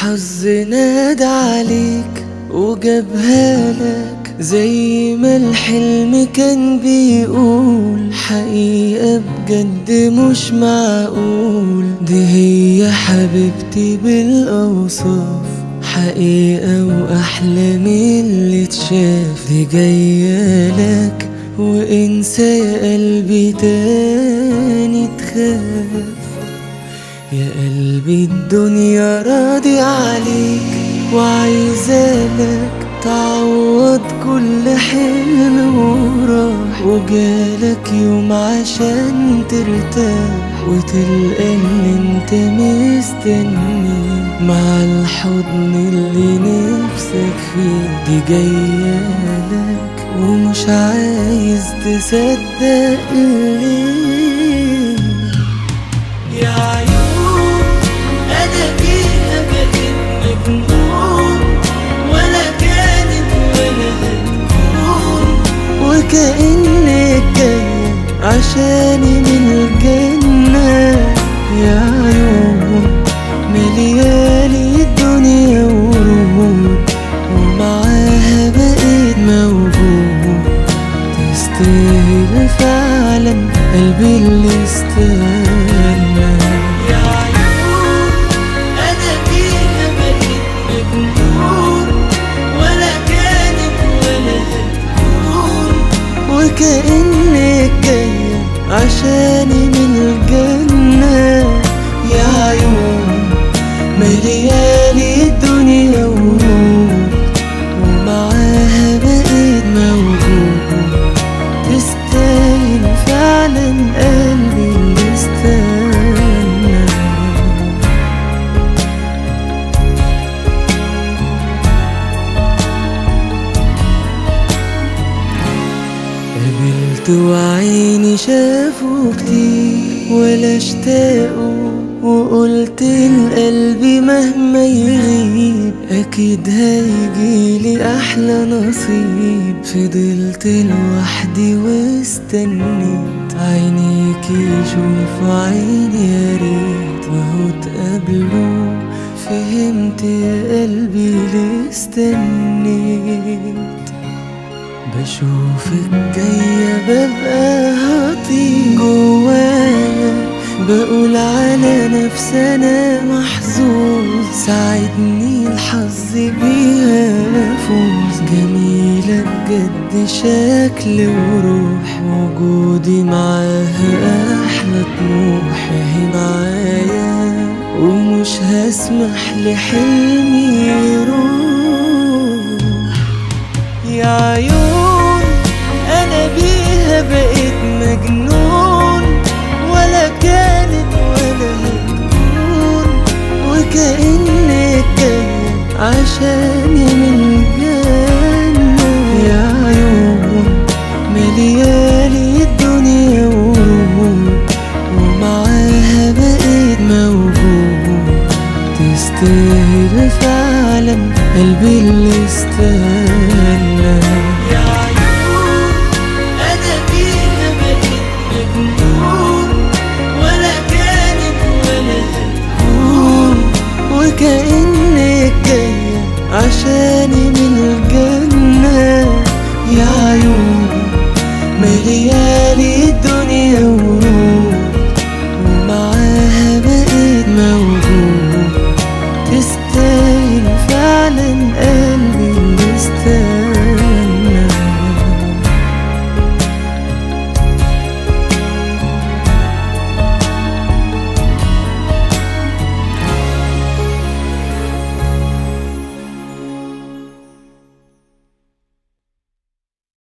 الحظ نادى عليك وجابها لك زي ما الحلم كان بيقول حقيقة بجد مش معقول دي هي حبيبتي بالأوصاف حقيقة وأحلى من اللي اتشاف دي جاية لك وانسى يا قلبي تاني تخاف يا قلبي الدنيا راضي عليك وعايزالك تعوض كل حلم وراح وجالك يوم عشان ترتاح وتلقى اللي انت مستنيه مع الحضن اللي نفسك فيه دي جايالك ومش عايز تصدق ليه يا عيون انا فيها بقيت مجنون ولا كانت ولا هتكون وكأنك جاية عشاني من الجنة يا عيون مليالي الدنيا ورود ومعاها بقيت موجود تستاهل فعلا قلبي اللي استنى يا عيون انا فيها بقيت مجنون ولا كانت ولا هتكون وكأنك جاية عشاني من الجنة يا عيون مليالي الدنيا ورود ومعاها بقيت موجود تستاهل فعلا قلبي اللي استنى قابلت وعيني شافوا كتير ولا اشتاقوا وقلت لقلبي مهما يغيب اكيد هيجيلي احلى نصيب فضلت لوحدي واستنيت عينيك يشوف عيني يا ريت وهو تقابلوا فهمت يا قلبي ليه استنيت بشوفك جاية ببقى هطير جوايا بقول على نفسي أنا محظوظ ساعدني الحظ بيها أفوز جميلة بجد شكل وروح وجودي معاها أحلى طموح هي معايا ومش هسمح لحلمي يروح يا عيون